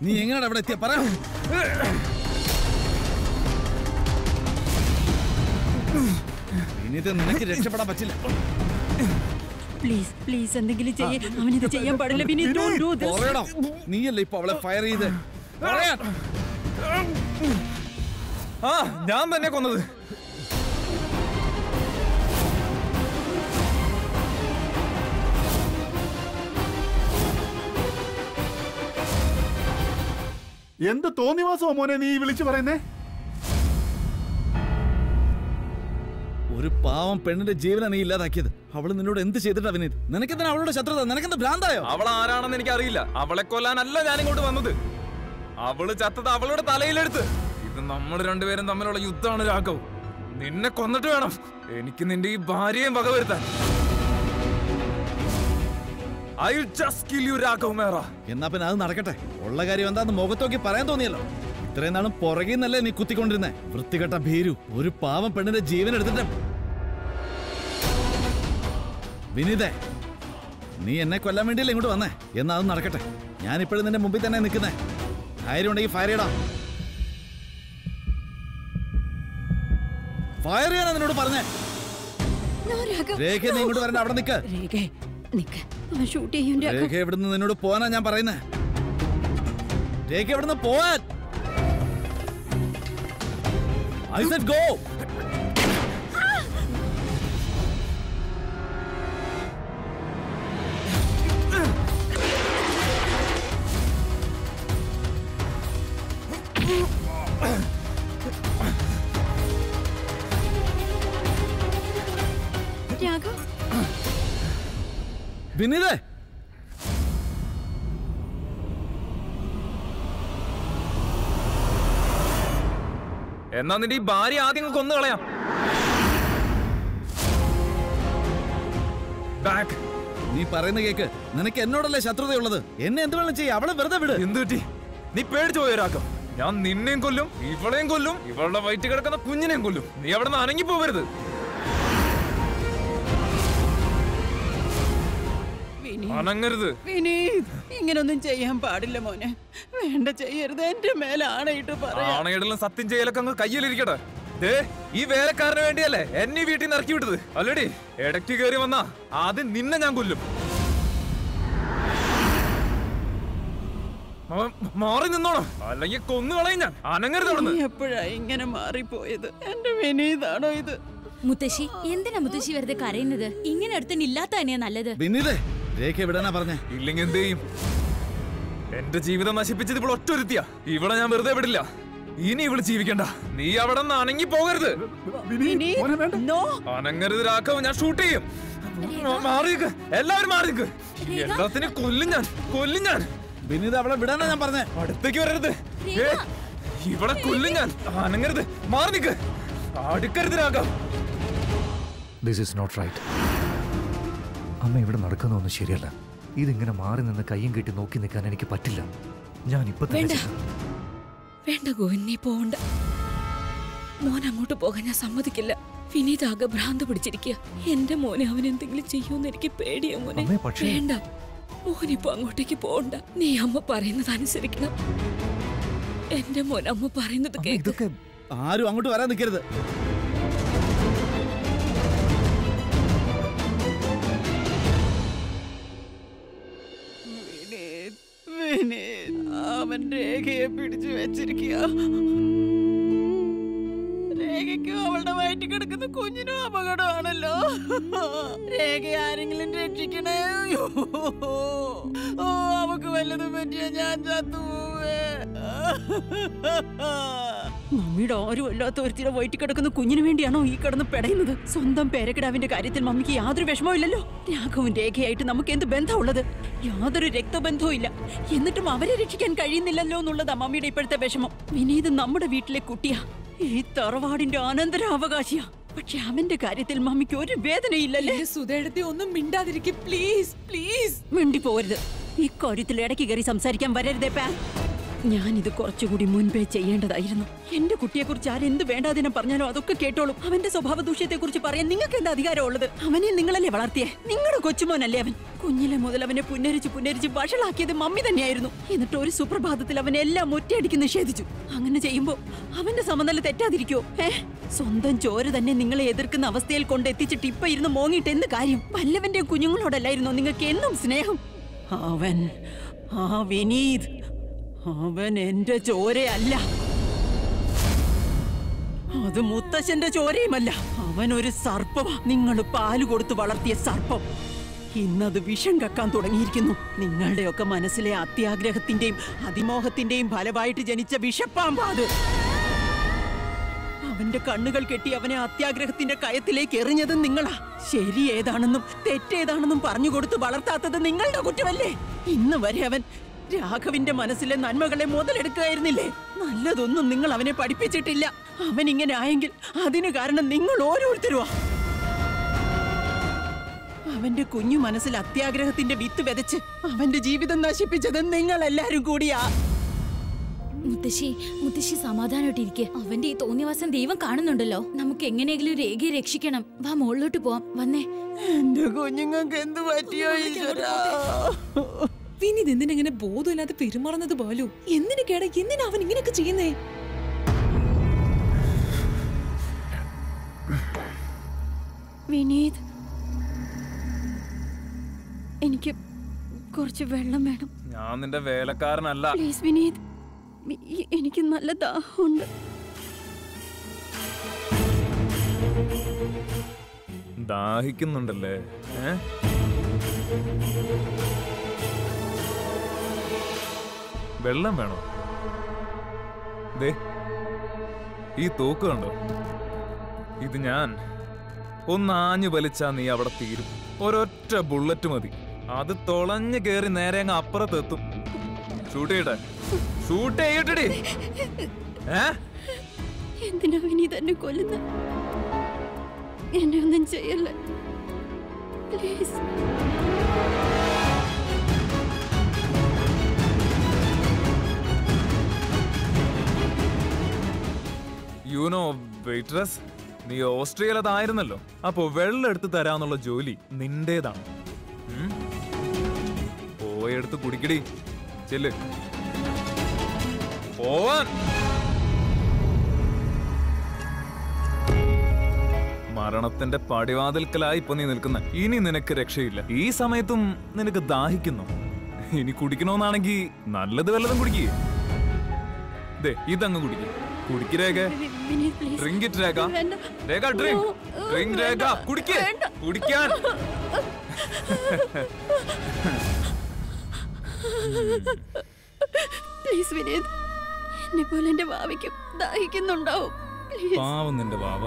നീ എങ്ങനെയാണ് അവിടെ എത്തിയ പറ വിനീത് നിനക്ക് രക്ഷപ്പെടാൻ പറ്റില്ല പ്ലീസ് പ്ലീസ് എന്തെങ്കിലും ചെയ്യേ അവനിത് ചെയ്യാൻ പാടില്ല വിനീത് don't do this. പറയടാ നീയല്ലേ ഇപ്പൊ അവളെ ഫയർ ചെയ്ത് പറയാൻ ആ ഞാൻ തന്നെ കൊന്നത് എന്ത് തോന്നിവാസമോ മോനെ നീ വിളിച്ചു പറയുന്നേ ഒരു പാവം പെണ്ണിന്റെ ജീവനാ നീ ഇല്ലാതാക്കിയത് അവള് നിന്നോട് എന്ത് ചെയ്തിട്ടാ വിനീത് നിനക്കെന്തിനാ അവളുടെ ശത്രുത നിനക്കെന്താ ഭ്രാന്തായോ അവൾ ആരാണെന്ന് എനിക്ക് അറിയില്ല അവളെ കൊല്ലാനല്ല ഞാൻ ഇങ്ങോട്ട് വന്നത് അവള് ചത്തത് അവളുടെ തലയിലെടുത്ത് ഇത് നമ്മൾ രണ്ടുപേരും തമ്മിലുള്ള യുദ്ധമാണ് രാഘവ് നിന്നെ കൊന്നിട്ട് വേണം എനിക്ക് നിന്റെ ഈ ഭാര്യയും വകവരുത്താൻ I just kill you Raghav മേറ എന്നാ പിന്നെ അത് നടക്കട്ടെ ഉള്ള കാര്യം എന്താന്ന് മുഖത്തോക്കി പറയാൻ തോന്നിയല്ലോ ഇത്രയും നാളും പുറകിൽ നിന്നല്ലേ നീ കുത്തിക്കൊണ്ടിരുന്നേ വൃത്തികെട്ട ഭീരു ഒരു പാവം പെണ്ണിന്റെ ജീവൻ എടുത്തിട്ട് വിനീതേ നീ എന്നെ കൊല്ലാൻ വേണ്ടിയല്ലേ ഇങ്ങോട്ട് വന്നേ എന്നാ അത് നടക്കട്ടെ ഞാൻ ഇപ്പോഴും നിന്റെ മുമ്പിൽ തന്നെ നിൽക്കുന്നേ ധൈര്യം ഉണ്ടെങ്കിൽ ഫയർ ചെയ്യടാ ഫയർ ചെയ്യാനാ നിന്നോട് പറഞ്ഞേ No, രാഘവ്. രേഖ നീ ഇങ്ങോട്ട് വരണ്ട അവിടെ നിൽക്ക് രേഖേ, നിക്ക്. അവൻ ഷൂട്ട് ചെയ്യും രാഘവ്. രേഖ എവിടുന്ന് നിന്നോട് പോവാനാ ഞാൻ പറയുന്നേ രേഖ എവിടുന്ന് പോവാൻ I said go. രാഘവ് വിനീതേ എന്നാ നിന്റെ ഈ ഭാര്യ ആദ്യം അങ്ങ് കൊന്നു കളയാം ബാക്ക് നീ പറയുന്ന കേക്ക് നിനക്ക് എന്നോടല്ലേ ശത്രുതയുള്ളത് എന്നെ എന്ത് വേണം ചെയ്യ അവളെ വെറുതെ വിട് എന്ത് പറ്റി നീ പേടിച്ചു പോയരാക്കം ഞാൻ നിന്നെയും കൊല്ലും ഇവളെയും കൊല്ലും ഇവളുടെ വയറ്റ് കിടക്കുന്ന കുഞ്ഞിനെയും കൊല്ലും നീ അവിടെ നിന്ന് അനങ്ങി പോവരുത് വിനീത് അനങ്ങരുത് വിനീത് ഇങ്ങനൊന്നും ചെയ്യാൻ പാടില്ല മോനെ വേണ്ട ചെയ്യരുത് എന്റെ മേലെ ആണയിട്ട് പറയാം ആണയിടലും സത്യം ചെയ്യലൊക്കെ അങ്ങ് കയ്യിലിരിക്കട്ടെ ദേ ഈ വേലക്കാരന് വേണ്ടിയല്ലേ എന്നെ ഈ വീട്ടിൽ നിന്ന് ഇറക്കി വിട്ടത് അല്ലടി ഇടയ്ക്ക് കയറി വന്നാ ആദ്യം നിന്നെ ഞാൻ കൊല്ലും മ- മാറി നിന്നോണം അല്ലെങ്കിൽ കൊന്നുകളയും ഞാൻ അനങ്ങരുത് അവിടുന്ന് നീ എപ്പോഴാ ഇങ്ങനെ മാറിപ്പോയത് എന്റെ വിനീതാണോ ഇത് മുത്തശ്ശി എന്തിനാ മുത്തശ്ശി വെറുതെ കരയുന്നത് ഇങ്ങനെ അടുത്തിന് ഇല്ലാത്ത തന്നെയാ നല്ലത് വിനീതേ രേഖ വിടാനാ പറഞ്ഞേ ഇല്ലെങ്കിൽ എന്ത് ചെയ്യും എന്റെ ജീവിതം നശിപ്പിച്ചത് ഇപ്പോൾ ഒറ്റൊരുത്തിയാ ഇവിടെ ഞാൻ വെറുതെ വിടില്ല ഇനി ഇവള് ജീവിക്കണ്ട നീ അവിടെ നിന്ന് അനങ്ങി പോകരുത് വിനീത് മോനെ വേണ്ട നോ അനങ്ങരുത് രാഘവ് ഞാൻ ഷൂട്ട് ചെയ്യും മാറിക്ക് എല്ലാവരും മാറിക്ക് എല്ലാത്തിനും കൊല്ലും ഞാൻ കൊല്ലും ഞാൻ വിനീത് അവളെ വിടാനാ ഞാൻ പറഞ്ഞേ അടുത്തേക്ക് വരരുത് ഏ, ഇവിടെ കൊല്ലും ഞാൻ അനങ്ങരുത് മാറി നിക്ക് അടുക്കരുത് Raghav this is not right അമ്മ ഇവിടെ നടക്കുന്നതൊന്നും ശരിയല്ല ഇതിങ്ങനെ മാറി നിന്ന് കയ്യും കെട്ടി നോക്കി നിൽക്കാൻ എനിക്ക് പറ്റില്ല ഞാൻ ഇപ്പൊ തന്നെ വേണ്ട. ചെല്ലാം. വേണ്ട ഗോവിന്ദ് നീ പോണ്ട മോൻ അങ്ങോട്ട് പോകാൻ ഞാൻ സമ്മതിക്കില്ല വിനീത് ആകെ ഭ്രാന്ത് പിടിച്ചിരിക്കുക എന്റെ മോനെ അവൻ എന്തെങ്കിലും ചെയ്യുമെന്ന് എനിക്ക് പേടിയാ മോനെ അമ്മേ, പക്ഷേ- വേണ്ട മോനിപ്പോ അങ്ങോട്ടേക്ക് പോണ്ട നീ അമ്മ പറയുന്നത് അനുസരിക്കണം എന്റെ മോൻ അമ്മ പറയുന്നത് അമ്മ, കേക്ക് ഇതൊക്കെ ആരും അങ്ങോട്ട് വരാൻ നിൽക്കരുത് വിനീത് വിനീത് അവൻ രേഖയെ പിടിച്ചു വെച്ചിരിക്കുക രേഖയ്ക്കും അവളുടെ വയറ്റിൽ കിടക്കുന്ന കുഞ്ഞിനും അപകടമാണല്ലോ രേഖ ആരെങ്കിലും രക്ഷിക്കണേ അയ്യോ. ഓ അവക്ക് വല്ലതും പറ്റിയ ഞാൻ ചത്തുപോവേ മമ്മിയുടെ ആരും അല്ലാത്ത ഒരുത്തിയുടെ വയറ്റിൽ കിടക്കുന്ന കുഞ്ഞിന് വേണ്ടിയാണോ ഈ കിടന്ന് പെടയുന്നത് സ്വന്തം പേരക്കിടാവിന്റെ കാര്യത്തിൽ മമ്മിക്ക് യാതൊരു വിഷമവും ഇല്ലല്ലോ രാഘവൻ രേഖയായിട്ട് നമുക്ക് എന്ത് ബന്ധമുള്ളത് യാതൊരു രക്തബന്ധവും ഇല്ല എന്നിട്ടും അവരെ രക്ഷിക്കാൻ കഴിയുന്നില്ലല്ലോ എന്നുള്ളതാ മമ്മിയുടെ ഇപ്പോഴത്തെ വിഷമം വിനീത് നമ്മുടെ വീട്ടിലെ കുട്ടിയാ ഈ തറവാടിന്റെ അനന്തരാവകാശിയാ പക്ഷെ അവന്റെ കാര്യത്തിൽ മമ്മിക്ക് ഒരു വേദനയില്ലല്ലേ സുധയെടുത്തി ഒന്നും മിണ്ടാതിരിക്കും പ്ലീസ് പ്ലീസ് മിണ്ടി പോരുത് ഈ കാര്യത്തിൽ ഇടയ്ക്ക് കയറി സംസാരിക്കാൻ വരരുതേ പാൻ ഞാൻ ഇത് കുറച്ചുകൂടി മുൻപേ ചെയ്യേണ്ടതായിരുന്നു എന്റെ കുട്ടിയെക്കുറിച്ച് ആരെന്ത് വേണ്ടാതിനം പറഞ്ഞാലോ അതൊക്കെ കേട്ടോളും അവന്റെ സ്വഭാവ ദൂഷ്യത്തെ കുറിച്ച് പറയാൻ നിങ്ങൾക്ക് എന്താ അധികാരമുള്ളത് അവനെ നിങ്ങളല്ലേ വളർത്തിയേ നിങ്ങളുടെ കൊച്ചുമോനല്ലേ അവൻ കുഞ്ഞിലെ മുതൽ അവനെ പുന്നരിച്ച് പുന്നരിച്ച് വഷളാക്കിയത് മമ്മി തന്നെയായിരുന്നു എന്നിട്ട് ഒരു സുപ്രഭാതത്തിൽ അവനെ എല്ലാം ഒറ്റയടിക്ക് നിഷേധിച്ചു അങ്ങനെ ചെയ്യുമ്പോ അവന്റെ സമനില തെറ്റാതിരിക്കോ ഏ സ്വന്തം ചോര തന്നെ നിങ്ങളെ എതിർക്കുന്ന അവസ്ഥയിൽ കൊണ്ട് എത്തിച്ചിട്ട് ഇപ്പൊ ഇരുന്ന് മോങ്ങിയിട്ട് എന്ത് കാര്യം വല്ലവന്റെ കുഞ്ഞുങ്ങളോടല്ലായിരുന്നോ നിങ്ങൾക്ക് എന്നും സ്നേഹം അവൻ ആ വിനീത് അവൻ എന്റെ ചോരയല്ല അത് മുത്തശ്ശന്റെ ചോരയുമല്ല അവൻ ഒരു സർപ്പമാ നിങ്ങൾ പാല് കൊടുത്ത് വളർത്തിയ സർപ്പം ഇന്നത് വിഷം കക്കാൻ തുടങ്ങിയിരിക്കുന്നു നിങ്ങളുടെയൊക്കെ മനസ്സിലെ അത്യാഗ്രഹത്തിന്റെയും അതിമോഹത്തിന്റെയും ഫലമായിട്ട് ജനിച്ച വിഷപ്പാമ്പാ അത് അവന്റെ കണ്ണുകൾ കെട്ടി അവനെ അത്യാഗ്രഹത്തിന്റെ കയത്തിലേക്ക് എറിഞ്ഞത് നിങ്ങളാ ശരി ഏതാണെന്നും തെറ്റേതാണെന്നും പറഞ്ഞുകൊടുത്ത് വളർത്താത്തത് നിങ്ങളുടെ കുറ്റമല്ലേ ഇന്ന് വരെ അവൻ രാഘവിന്റെ മനസ്സിലെ നന്മകളെ മുതലെടുക്കുകയായിരുന്നില്ലേ നല്ലതൊന്നും നിങ്ങൾ അവനെ പഠിപ്പിച്ചിട്ടില്ല അവൻ ഇങ്ങനെ ആയെങ്കിൽ അതിന് കാരണം നിങ്ങൾ ഓരോരുത്തരുവാ അവന്റെ കുഞ്ഞു മനസ്സിൽ അത്യാഗ്രഹത്തിന്റെ വിത്ത് വിതച്ച് അവന്റെ ജീവിതം നശിപ്പിച്ചത് നിങ്ങൾ എല്ലാരും കൂടിയാ മുത്തശ്ശി മുത്തശ്ശി സമാധാനമായിട്ടിരിക്കെ അവന്റെ ഈ തോന്നിവാസം ദൈവം കാണുന്നുണ്ടല്ലോ നമുക്ക് എങ്ങനെയെങ്കിലും രേഖയെ രക്ഷിക്കണം വാ മുകളിലോട്ട് പോവാം വന്നേ എന്റെ കുഞ്ഞുങ്ങൾക്ക് എന്ത് പറ്റിയോ ഈശ്വരാ വിനീത് എന്തിനെങ്ങനെ ബോധമില്ലാതെ പെരുമാറുന്നത് പോലും എന്തിനു കേടാ എന്തിനാ അവൻ ഇങ്ങനെയൊക്കെ ചെയ്യുന്നേ വിനീത് എനിക്ക് കുറച്ച് വെള്ളം വേണം ഞാൻ നിന്റെ വേലക്കാരനല്ല പ്ലീസ് വിനീത് വി- ഈ- എനിക്ക് നല്ല ദാഹമുണ്ട് ദാഹിക്കുന്നുണ്ടല്ലേ ഏ വെള്ളം വേണോ ദേ ഈ തോക്ക് കണ്ടോ ഇത് ഞാൻ ഒന്നാഞ്ഞു വലിച്ചാ നീ അവിടെ തീരും ഒരൊറ്റ ബുള്ളറ്റ് മതി അത് തുളഞ്ഞു കേറി നേരെ അങ്ങ് അപ്പുറത്തെത്തും ഷൂട്ട് ചെയ്യട്ടെ ഷൂട്ട് ചെയ്യട്ടെടി ഏ എന്തിനാ വിനീത് എന്നെ കൊല്ലുന്നത് എന്നെ ഒന്നും ചെയ്യല്ല പ്ലീസ് യുനോ വെയിട്രസ് നീ ഓസ്ട്രേലിയതായിരുന്നല്ലോ അപ്പോ വെള്ളം എടുത്ത് തരാന്നുള്ള ജോലി നിന്റേതാണ് ഉം? പോയെടുത്ത് കുടിക്കടി ചെല്ല് പോവാൻ മരണത്തിന്റെ പടിവാതിൽക്കലായി ഇപ്പൊ നീ നിൽക്കുന്ന ഇനി നിനക്ക് രക്ഷയില്ല ഈ സമയത്തും നിനക്ക് ദാഹിക്കുന്നു ഇനി കുടിക്കണമെന്നാണെങ്കി നല്ലത് വല്ലതും കുടിക്കേ ദേ ഇതങ്ങ് കുടിക്കും കുടിക്ക് Rekha Vineeth please drink it Rekha വേണ്ട. രേഖ ഡ്രിങ്ക് ഓ, ഡ്രിങ്ക് വേണ്ട. രേഖ കുടിക്ക് വേണ്ട. കുടിക്കാൻ പ്ലീസ് വിനീത് എന്നെ പോലെ എന്റെ ഭാവിക്കും ദാഹിക്കുന്നുണ്ടാവും പ്ലീസ് പാവം നിന്റെ പാവ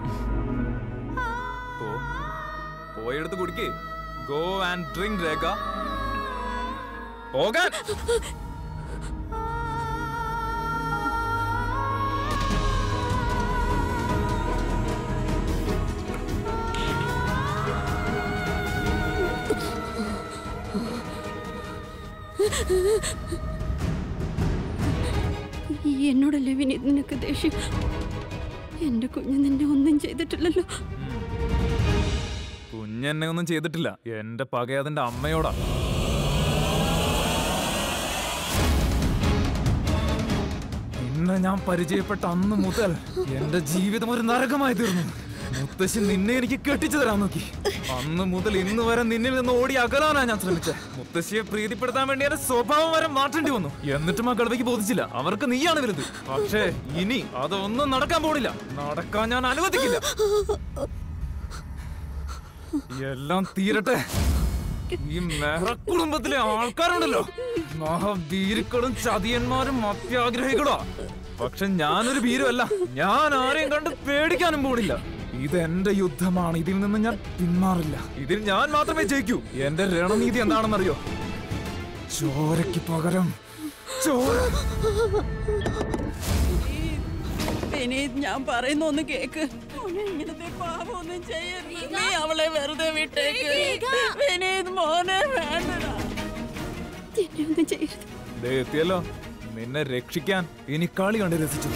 പോ പോയെടുത്ത് കുടിക്ക് ഗോ ആൻഡ് ഡ്രിങ്ക് രേഖ പോകാൻ ഈ എന്നോടല്ലേ വിനീത് നിനക്ക് ദേഷ്യം എന്റെ കുഞ്ഞ് നിന്നെ ഒന്നും ചെയ്തിട്ടില്ലല്ലോ കുഞ്ഞെന്നെ ഒന്നും ചെയ്തിട്ടില്ല എന്റെ പക അതിന്റെ അമ്മയോടാ നിന്നെ ഞാൻ പരിചയപ്പെട്ട അന്ന് മുതൽ എന്റെ ജീവിതം ഒരു നരകമായി തീർന്നു മുത്തശ്ശി നിന്നെ എനിക്ക് കെട്ടിച്ചു തരാൻ നോക്കി അന്ന് മുതൽ ഇന്ന് വരെ നിന്നിൽ നിന്ന് ഓടി അകലാനാ ഞാൻ ശ്രമിച്ചത് മുത്തശ്ശിയെ പ്രീതിപ്പെടുത്താൻ വേണ്ടി എന്റെ സ്വഭാവം വരെ മാറ്റേണ്ടി വന്നു എന്നിട്ടും ആ കളവയ്ക്ക് ബോധിച്ചില്ല അവർക്ക് നീയാണ് വലുത് പക്ഷേ ഇനി അതൊന്നും നടക്കാൻ പോണില്ല നടക്കാൻ ഞാൻ അനുവദിക്കില്ല എല്ലാം തീരട്ടെ ഈ മെഹ്റ കുടുംബത്തിലെ ആൾക്കാരുണ്ടല്ലോ മഹാഭീരുക്കളും ചതിയന്മാരും അത്യാഗ്രഹികളാ പക്ഷെ ഞാനൊരു ഭീരുവല്ല ഞാൻ ആരെയും കണ്ട് പേടിക്കാനും പോണില്ല ഇത് എന്റെ യുദ്ധമാണ് ഇതിൽ നിന്ന് ഞാൻ പിന്മാറില്ല ഇതിൽ ഞാൻ മാത്രമേ ജയിക്കൂ എന്റെ രണനീതി എന്താണെന്നറിയോ ചോരയ്ക്ക് പകരം ചോര വിനീത് ഞാൻ പറയുന്ന ഒന്ന് കേക്ക് മോനെ ഇങ്ങനത്തെ പാപമൊന്നും ചെയ്യരുത് നീ അവളെ വെറുതെ വിട്ടേക്ക് വിനീത് മോനെ വേണ്ടടാ എന്നെ ഒന്നും ചെയ്യരുത് ദേ എത്തിയല്ലോ നിന്നെ രക്ഷിക്കാൻ ഇനി കളി കണ്ട് രസിച്ചു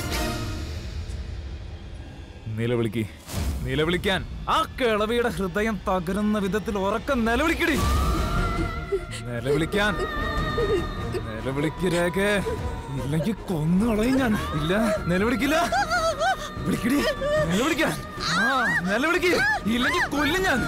നിലവിളിക്ക് നിലവിളിക്കാൻ ആ കിളവിയുടെ ഹൃദയം തകരുന്ന വിധത്തിൽ ഉറക്കം നിലവിളിക്കടി നിലവിളിക്കാൻ നിലവിളിക്ക് രേഖ ഇല്ലെങ്കിൽ കൊന്നു കളയും ഞാൻ ഇല്ല നിലവിളിക്കില്ല വിളിക്കടി നിലവിളിക്കാൻ ആ നിലവിളിക്ക് ഇല്ലെങ്കിൽ കൊല്ലും ഞാൻ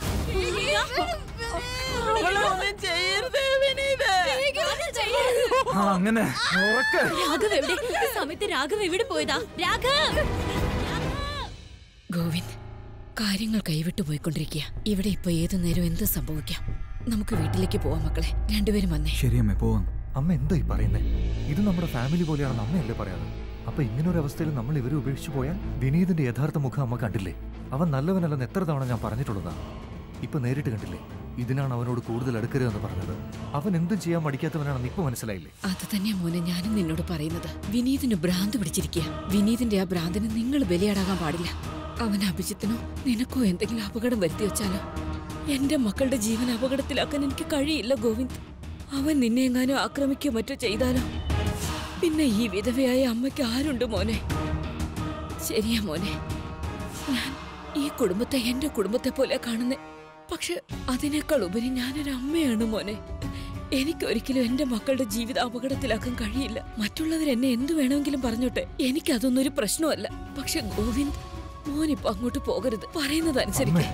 ആ അങ്ങനെ ഉറക്ക രാഘവ് എവിടെ ഈ സമയത്ത് രാഘവ് എവിടെ പോയതാ രാഘവ് ഗോവിന്ദ് കാര്യങ്ങൾ കൈവിട്ടു പോയിക്കൊണ്ടിരിക്കുക ഇവിടെ ഇപ്പൊ ഏതു നേരം എന്ത് സംഭവിക്കാം നമുക്ക് വീട്ടിലേക്ക് പോവാം മക്കളെ രണ്ടുപേരും വന്നേ ശരിയമ്മേ പോവാം അമ്മ എന്താ ഈ പറയുന്നേ ഇത് നമ്മുടെ ഫാമിലി പോലെയാണെന്ന് അമ്മയല്ലേ പറയാറ് അപ്പൊ ഇങ്ങനൊരു അവസ്ഥയിൽ നമ്മൾ ഇവരെ ഉപേക്ഷിച്ചു പോയാൽ വിനീതിന്റെ യഥാർത്ഥ മുഖം അമ്മ കണ്ടില്ലേ അവൻ നല്ലവനല്ലെന്ന് എത്ര തവണ ഞാൻ പറഞ്ഞിട്ടുള്ളതാ ഇപ്പൊ നേരിട്ട് കണ്ടില്ലേ ഇതിനാണ് അവനോട് കൂടുതൽ അടുക്കരുതെന്ന് പറഞ്ഞത് അവൻ എന്തും ചെയ്യാൻ മടിക്കാത്തവനാണെന്ന് ഇപ്പൊ മനസ്സിലായില്ലേ അത് തന്നെയാ മോനെ ഞാനും നിന്നോട് പറയുന്നത് വിനീതിന് ഭ്രാന്ത് പിടിച്ചിരിക്കുക വിനീതിന്റെ ആ ഭ്രാന്തിന് നിങ്ങൾ ബലിയാടാകാൻ പാടില്ല അവൻ അഭിജിത്തിനോ നിനക്കോ എന്തെങ്കിലും അപകടം വരുത്തി വെച്ചാലോ എന്റെ മക്കളുടെ ജീവൻ അപകടത്തിലാക്കാൻ എനിക്ക് കഴിയില്ല ഗോവിന്ദ് അവൻ നിന്നെ എങ്ങാനും ആക്രമിക്കുകയോ മറ്റോ ചെയ്താലോ പിന്നെ ഈ വിധവയായ അമ്മയ്ക്ക് ആരുണ്ട് മോനെ ശരിയാ മോനെ ഞാൻ ഈ കുടുംബത്തെ എന്റെ കുടുംബത്തെ പോലെ കാണുന്നേ പക്ഷെ അതിനേക്കാൾ ഉപരി ഞാനൊരു അമ്മയാണ് മോനെ എനിക്കൊരിക്കലും എന്റെ മക്കളുടെ ജീവിതം അപകടത്തിലാക്കാൻ കഴിയില്ല മറ്റുള്ളവർ എന്നെ എന്തു വേണമെങ്കിലും പറഞ്ഞോട്ടെ എനിക്കതൊന്നും ഒരു പ്രശ്നമല്ല പക്ഷെ ഗോവിന്ദ് മോനിപ്പോ അങ്ങോട്ട് പോകരുത് പറയുന്നത് അനുസരിക്കേ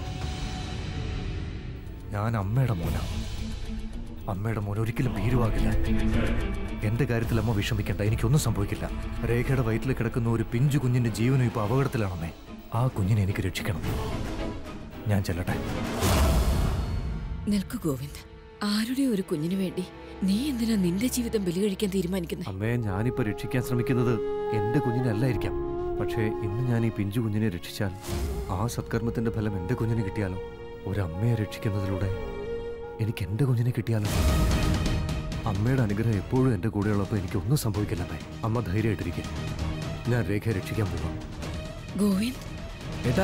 ഞാൻ അമ്മയുടെ മോന അമ്മയുടെ മോൻ ഒരിക്കലും ഭീരുവാകില്ല എന്റെ കാര്യത്തിൽ അമ്മ വിഷമിക്കണ്ട എനിക്കൊന്നും സംഭവിക്കില്ല രേഖയുടെ വയറ്റിൽ കിടക്കുന്ന ഒരു പിഞ്ചു കുഞ്ഞിന്റെ ജീവനും ഇപ്പൊ അപകടത്തിലാണമ്മേ ആ കുഞ്ഞിനെ എനിക്ക് രക്ഷിക്കണം ഞാൻ ചെല്ലട്ടെ നിൽക്കു ഗോവിന്ദ് ആരുടെ ഒരു കുഞ്ഞിനു വേണ്ടി നീ എന്തിനാ നിന്റെ ജീവിതം ബലി കഴിക്കാൻ തീരുമാനിക്കുന്നത് അമ്മയെ ഞാനിപ്പോ രക്ഷിക്കാൻ ശ്രമിക്കുന്നത് എന്റെ കുഞ്ഞിനെ അല്ലായിരിക്കാം പക്ഷേ ഇന്ന് ഞാൻ ഈ പിഞ്ചു കുഞ്ഞിനെ രക്ഷിച്ചാൽ ആ സത്കർമ്മത്തിന്റെ ഫലം എന്റെ കുഞ്ഞിന് കിട്ടിയാലോ ഒരമ്മയെ രക്ഷിക്കുന്നതിലൂടെ എനിക്ക് എന്റെ കുഞ്ഞിനെ കിട്ടിയാലോ അമ്മയുടെ അനുഗ്രഹം എപ്പോഴും എന്റെ കൂടെയുള്ളപ്പോൾ എനിക്കൊന്നും സംഭവിക്കില്ലമ്മേ അമ്മ ധൈര്യമായിട്ടിരിക്കെ ഞാൻ രേഖയെ രക്ഷിക്കാൻ പോകാം ഗോവിന്ദ് ഏട്ടാ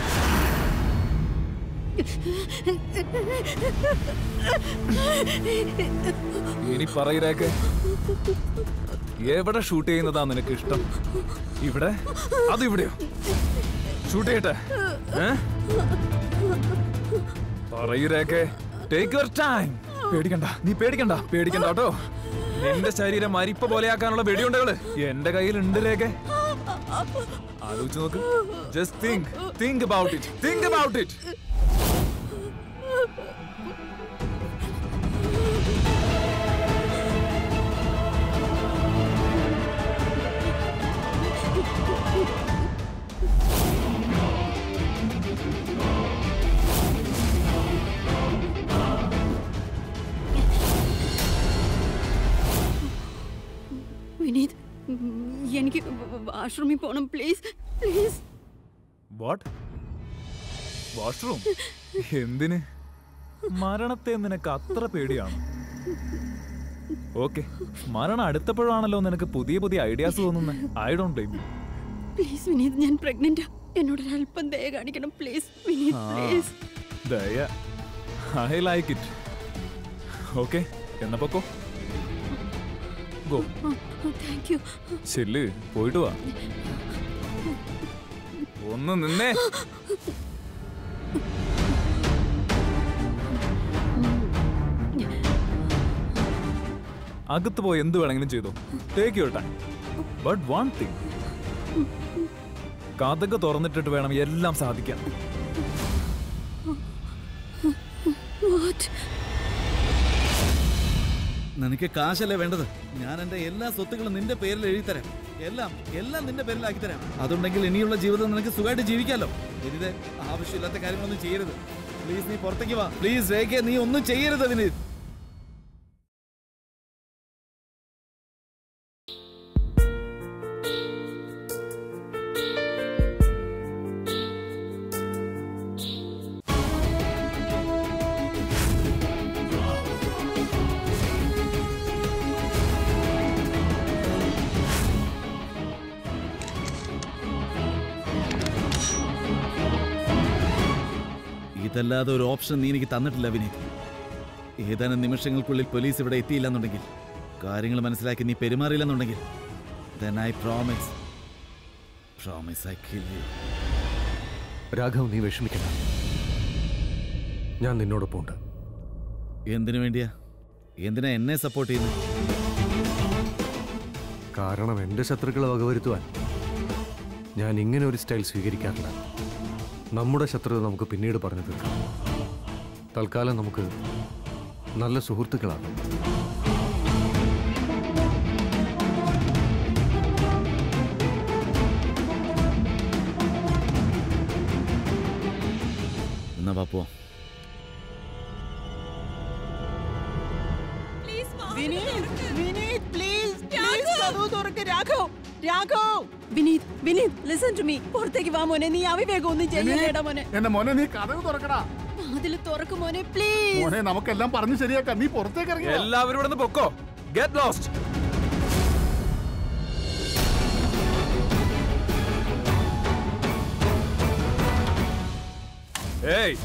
ഇനി പറയിരേക്ക് എവിടെ ഷൂട്ട് ചെയ്യുന്നതാ നിനക്ക് ഇഷ്ടം ഇവിടെ അത് ഇവിടെയോ ഷൂട്ട് ചെയ്യട്ടെ ഏ? പറയിരേക്ക് ടേക്ക് യുവർ ടൈം പേടിക്കണ്ട നീ പേടിക്കണ്ട പേടിക്കണ്ട കേട്ടോ നിന്റെ ശരീരം മരിപ്പ പോലെയാക്കാനുള്ള വെടിയുണ്ടകള് എന്റെ കയ്യിൽ ഉണ്ട് രേഖ ആലോചിച്ച് നോക്ക് just think think about it think about it Vineeth ഉം, എനിക്ക് വാഷ്റൂമിൽ പോകണം പ്ലീസ് പ്ലീസ് വാട്ട് വാഷ്റൂം എന്തിന് മരണത്തെ നിനക്ക് അത്ര പേടിയാണ് ഓക്കെ മരണം അടുത്തപ്പോഴാണല്ലോ നിനക്ക് പുതിയ പുതിയ ഐഡിയാസ് തോന്നുന്നത് I don't blame you please Vineeth ഞാൻ പ്രഗ്നന്റ് എന്നോട് ഒരല്പം ദയ കാണിക്കണം പ്ലീസ് വിനീത് പ്ലീസ് ദയ ഐ ലൈക്ക് ഇറ്റ് ഓക്കെ എന്നാ പൊക്കോ ഗോ താങ്ക് യു ചെല്ല് പോയിട്ട് വാ ഒന്ന് നിന്നേ അകത്ത് പോയി എന്ത് വേണമെങ്കിലും ചെയ്തോ take your time but one thing കഥക തുറന്നിട്ടിട്ട് വേണം എല്ലാം സാധിക്കാൻ വാട്ട് നിനക്ക് കാശല്ലേ വേണ്ടത് ഞാൻ എന്റെ എല്ലാ സ്വത്തുക്കളും നിന്റെ പേരിൽ എഴുതി തരാം എല്ലാം എല്ലാം നിന്റെ പേരിലാക്കി തരാം അതുണ്ടെങ്കിൽ ഇനിയുള്ള ജീവിതം നിനക്ക് സുഖമായിട്ട് ജീവിക്കാലോ വിനീത് ആവശ്യമില്ലാത്ത കാര്യങ്ങളൊന്നും ചെയ്യരുത് പ്ലീസ് നീ പുറത്തേക്ക് വാ പ്ലീസ് രേഖ നീ ഒന്നും ചെയ്യരുത് വിനീത് ഇതല്ലാതെ ഒരു ഓപ്ഷൻ നീ എനിക്ക് തന്നിട്ടില്ല വിനീത് ഏതാനും നിമിഷങ്ങൾക്കുള്ളിൽ പോലീസ് ഇവിടെ എത്തിയില്ലെന്നുണ്ടെങ്കിൽ കാര്യങ്ങൾ മനസ്സിലാക്കി നീ പെരുമാറിയില്ലെന്നുണ്ടെങ്കിൽ then I promise promise I kill you Raghav നീ വിഷമിക്കണ്ട ഞാൻ നിന്നോടൊപ്പം ഉണ്ട് എന്തിനു വേണ്ടിയാ എന്തിനാ എന്നെ സപ്പോർട്ട് ചെയ്യുന്നത് കാരണം എൻ്റെ ശത്രുക്കളെ വകവരുത്തുവാൻ ഞാൻ ഇങ്ങനെ ഒരു സ്റ്റൈൽ സ്വീകരിക്കാറില്ല നമ്മുടെ ശത്രുത നമുക്ക് പിന്നീട് പറഞ്ഞു തീർക്കാം തൽക്കാലം നമുക്ക് നല്ല സുഹൃത്തുക്കളാണ് എന്നാ പാപ്പോ വിനീത് വിനീത് പ്ലീസ് പ്ലീസ് കഥവ് തുറക്ക് Raghav Raghav Vineeth Vineeth listen to me പുറത്തേക്ക് വാ മോനെ നീ അവിവേകം ഒന്നും ചെയ്യല്ലേടാ മോനെ എന്റെ മോനെ നീ കഥവ് തുറക്കടാ അതിൽ തുറക്ക് മോനെ പ്ലീസ് മോനെ നമുക്കെല്ലാം പറഞ്ഞു ശരിയാക്കാം നീ പുറത്തേക്ക് ഇറങ്ങി വാ. എല്ലാവരും ഇവിടെ നിന്ന് പൊക്കോ ഗെറ്റ് ലോസ്റ്റ് ഏയ്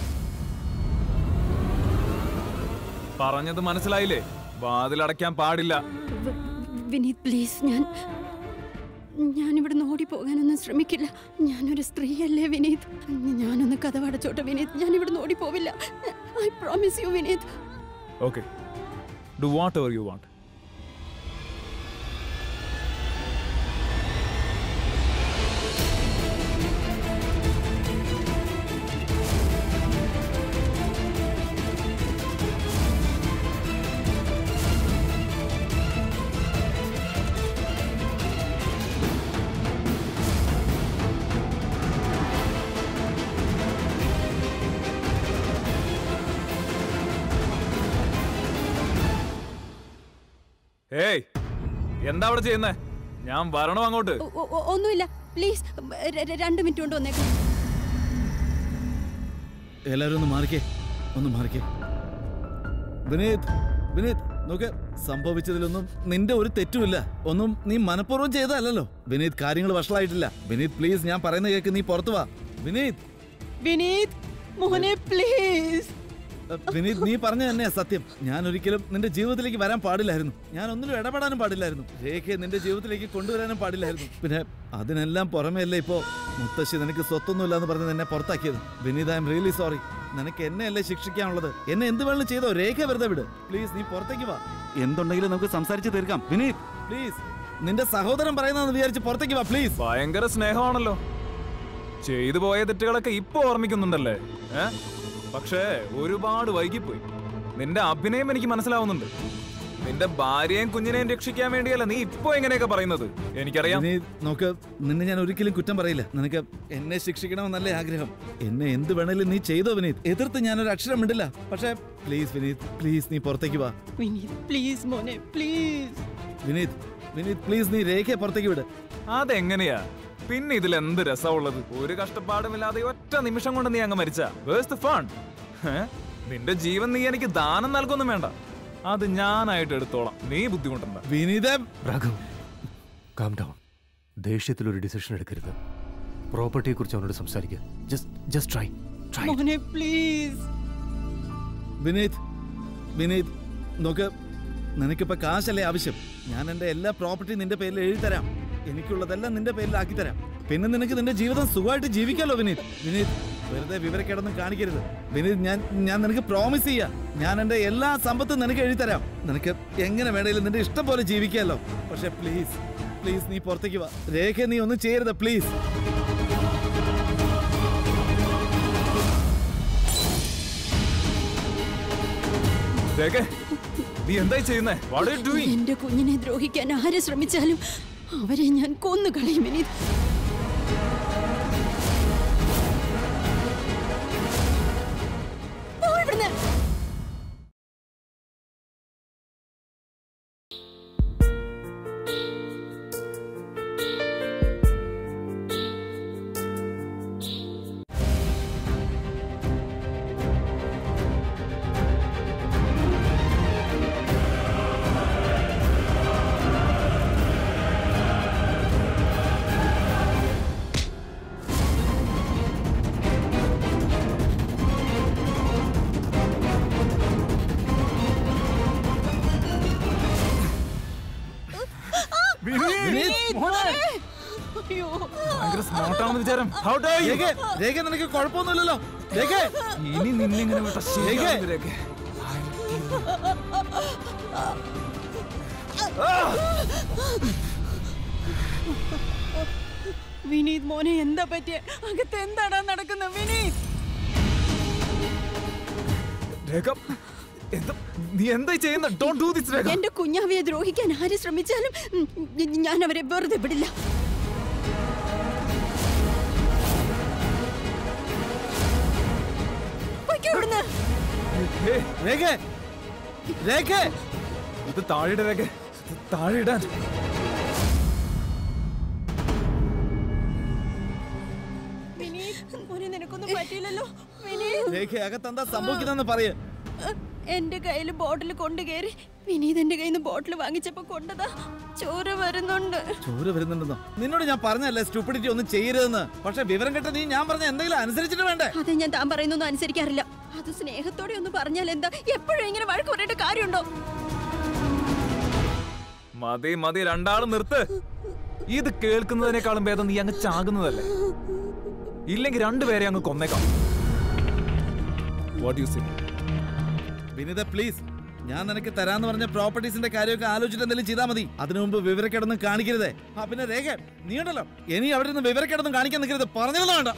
പറഞ്ഞത് മനസ്സിലായില്ലേ വാതിലടയ്ക്കാൻ പാടില്ല വ- വിനീത് പ്ലീസ് ഞാൻ ഞാൻ ഇവിടെ ഓടിപ്പോകാനൊന്നും ശ്രമിക്കില്ല ഞാനൊരു സ്ത്രീയല്ലേ വിനീത് ഞാനൊന്ന് കഥ അടച്ചോട്ടെ വിനീത് ഞാൻ ഇവിടെ ഓടിപ്പോവില്ല I promise you Vineeth okay do whatever you want ഏയ് എന്താ അവിടെ ചെയ്യുന്നേ ഞാൻ വരണോ അങ്ങോട്ട് ഒ- ഒ- ഒ- ഒന്നുമില്ല പ്ലീസ് രണ്ട് മിനിറ്റ് കൊണ്ട് വന്നേക്കാം എല്ലാവരും ഒന്ന് മാറിക്കേ ഒന്ന് മാറിക്കേ വിനീത് വിനീത് നോക്ക് സംഭവിച്ചതിലൊന്നും നിന്റെ ഒരു തെറ്റുമില്ല ഒന്നും നീ മനഃപൂർവ്വം ചെയ്തതല്ലല്ലോ വിനീത് കാര്യങ്ങൾ വഷളായിട്ടില്ല വിനീത് പ്ലീസ് ഞാൻ പറയുന്ന കേക്ക് നീ പുറത്തു വാ വിനീത് വിനീത് മോനെ പ്ലീസ് അ, വിനീത് നീ പറഞ്ഞ തന്നെയാ സത്യം ഞാൻ ഒരിക്കലും നിന്റെ ജീവിതത്തിലേക്ക് വരാൻ പാടില്ലായിരുന്നു ഞാൻ ഒന്നിലും ഇടപെടാനും പാടില്ലായിരുന്നു രേഖയെ നിന്റെ ജീവിതത്തിലേക്ക് കൊണ്ടുവരാനും പാടില്ലായിരുന്നു പിന്നെ അതിനെല്ലാം പുറമെ അല്ലേ ഇപ്പോ മുത്തശ്ശി നിനക്ക് സ്വത്തൊന്നുമില്ല എന്ന് പറഞ്ഞ് എന്നെ പുറത്താക്കിയത് Vineeth I'm really sorry നിനക്ക് എന്നെ അല്ലേ ശിക്ഷിക്കാനുള്ളത് എന്നെ എന്ത് വേണം ചെയ്തോ രേഖ വെറുതെ വിട് പ്ലീസ് നീ പുറത്തേക്ക് വാ എന്തുണ്ടെങ്കിലും നമുക്ക് സംസാരിച്ച് തീർക്കാം വിനീത് പ്ലീസ് നിന്റെ സഹോദരൻ പറയുന്നതെന്ന് വിചാരിച്ച് പുറത്തേക്ക് വാ പ്ലീസ് ഭയങ്കര സ്നേഹമാണല്ലോ ചെയ്തു പോയ തെറ്റുകളൊക്കെ ഇപ്പൊ ഓർമ്മിക്കുന്നുണ്ടല്ലേ ഏ പക്ഷേ ഒരുപാട് വൈകിപ്പോയി നിന്റെ അഭിനയം എനിക്ക് മനസ്സിലാവുന്നുണ്ട് നിന്റെ ഭാര്യയും കുഞ്ഞിനെയും രക്ഷിക്കാൻ വേണ്ടിയല്ല നീ ഇപ്പൊ എങ്ങനെയൊക്കെ പറയുന്നത് എനിക്കറിയാം വിനീത് നോക്ക് നിന്നെ ഞാൻ ഒരിക്കലും കുറ്റം പറയില്ല നിനക്ക് എന്നെ ശിക്ഷിക്കണമെന്നല്ലേ ആഗ്രഹം എന്നെ എന്ത് വേണേലും നീ ചെയ്തോ വിനീത് എതിർത്ത് ഞാനൊരു അക്ഷരം മിണ്ടില്ല പക്ഷേ പ്ലീസ് വിനീത് പ്ലീസ് നീ പുറത്തേക്ക് വാ വിനീത് പ്ലീസ് മോനെ പ്ലീസ് വിനീത് വിനീത് പ്ലീസ് നീ രേഖയെ പുറത്തേക്ക് വിട് അതെങ്ങനെയാ പിന്നെ ഇതിൽ എന്ത് രസമുള്ളത് ഒരു കഷ്ടപ്പാടുമില്ലാതെ ഒറ്റ നിമിഷം കൊണ്ട് നീ അങ്ങ് മരിച്ച വേഴ്സ് ഫൺ നിന്റെ ജീവൻ നീ എനിക്ക് ദാനം നൽകൊന്നും വേണ്ട അത് ഞാനായിട്ട് എടുത്തോളാം നീ ബുദ്ധിമുട്ടണ്ട വിനീത രാഘവ് കാം ഡൗൺ ദേഷ്യത്തിൽ ഒരു ഡിസിഷൻ എടുക്കരുത് പ്രോപ്പർട്ടിയെ കുറിച്ച് അവനോട് സംസാരിക്കുക ജസ്റ്റ് ജസ്റ്റ് ട്രൈ ട്രൈ മോനെ പ്ലീസ് വിനീത് വിനീത് നോക്ക് നിനക്കിപ്പോ കാശല്ലേ ആവശ്യം ഞാൻ എന്റെ എല്ലാ പ്രോപ്പർട്ടിയും നിന്റെ പേരിൽ എഴുതി തരാം എനിക്കുള്ളതെല്ലാം നിന്റെ പേരിൽ ആക്കി തരാം പിന്നെ നിനക്ക് നിന്റെ ജീവിതം സുഖമായിട്ട് ജീവിക്കാലോ വിനീത് വിനീത് വെറുതെ വിവരക്കേടൊന്നും കാണിക്കരുത് വിനീത് ഞാൻ ഞാൻ നിനക്ക് പ്രോമിസ് ചെയ്യാം ഞാൻ എന്റെ എല്ലാ സമ്പത്തും നിനക്ക് എഴുതി തരാം നിനക്ക് എങ്ങനെ വേണേലും നിന്റെ ഇഷ്ടം പോലെ ജീവിക്കാലോ പക്ഷെ പ്ലീസ് പ്ലീസ് നീ പുറത്തേക്ക് വാ രേഖ നീ ഒന്നും ചെയ്യരുത് പ്ലീസ് രേഖേ, നീ എന്തായി ചെയ്യുന്നേ വാട്ട് ആർ ഡൂയിങ് എന്റെ കുഞ്ഞിനെ ദ്രോഹിക്കാൻ ആര് ശ്രമിച്ചാലും അവരെ ഞാൻ കൊന്നു കളയും വിനീത് പോ ഇവിടുന്ന്. അയ്യോ ഭയങ്കര സ്മാർട്ടാണെന്ന് വിചാരം How dare you? രേഖ രേഖ നിനക്ക് കുഴപ്പമൊന്നുമില്ലല്ലോ രേഖ ഇനി നിന്നെ ഇങ്ങനെ വിട്ട ശരിയാവില്ല, രേഖ. വിനീത് മോനെ എന്താ പറ്റിയ അകത്ത് എന്താടാ നടക്കുന്നത് വിനീത് രേഖ എന്താ നീ എന്താ ചെയ്യുന്ന ഡോണ്ട് ഡു ദിസ് രേഖ എന്റെ കുഞ്ഞാവിയെ ദ്രോഹിക്കാൻ ആര് ശ്രമിച്ചാലും ഉം, ഞ- ഞാൻ അവരെ വെറുതെ വിടില്ല പൊയ്ക്കോ ഇവിടുന്ന്. ഏയ്, രേഖ രേഖ ഇത് താഴെയിട രേഖ ഇത് താഴെ ഇടാൻ വിനീത് മോനെ നിനക്കൊന്നും പറ്റിയില്ലല്ലോ വിനീത് രേഖ അകത്തെന്താ സംഭവിക്കുന്നെന്ന് പറയ് എന്റെ കയ്യിൽ ബോട്ടിൽ കൊണ്ടു കയറി വിനീത് എന്റെ കയ്യിൽ നിന്ന് ബോട്ടിൽ വാങ്ങിച്ചപ്പോ കൊണ്ടതാ ചോര വരുന്നുണ്ട് ചോര വരുന്നുണ്ടെന്നോ നിന്നോട് ഞാൻ പറഞ്ഞല്ലേ സ്റ്റുപ്പിഡിറ്റി ഒന്നും ചെയ്യരുതെന്ന് പക്ഷെ വിവരം കേട്ട നീ ഞാൻ പറഞ്ഞ എന്തെങ്കിലും അനുസരിച്ചിട്ട് വേണ്ടേ അതെ ഞാൻ താൻ പറയുന്നൊന്നും അനുസരിക്കാറില്ല അത് സ്നേഹത്തോടെ ഒന്ന് പറഞ്ഞാൽ എന്താ എപ്പോഴും ഇങ്ങനെ വഴക്ക് പറയേണ്ട കാര്യമുണ്ടോ മതി മതി രണ്ടാളും നിർത്ത് ഇത് കേൾക്കുന്നതിനേക്കാളും ഭേദം നീ അങ്ങ് ചാകുന്നതല്ലേ ഇല്ലെങ്കിൽ രണ്ടുപേരെ അങ്ങ് കൊന്നേക്കാം what you say Vinitha please ഞാൻ നിനക്ക് തരാന്ന് പറഞ്ഞ പ്രോപ്പർട്ടീസിന്റെ കാര്യമൊക്കെ ആലോചിച്ചിട്ട് എന്തെങ്കിലും ചെയ്താൽ മതി അതിനു മുമ്പ് വിവരക്കേടൊന്നും കാണിക്കരുതേ ആ പിന്നെ രേഖ നീ ഉണ്ടല്ലോ ഇനി അവിടെ നിന്ന് വിവരക്കേടൊന്നും കാണിക്കാൻ നിൽക്കരുത് പറഞ്ഞതൊന്നും വേണ്ട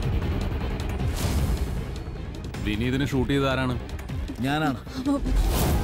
വിനീതിനെ ഷൂട്ട് ചെയ്ത ആരാണ് ഞാനാണ്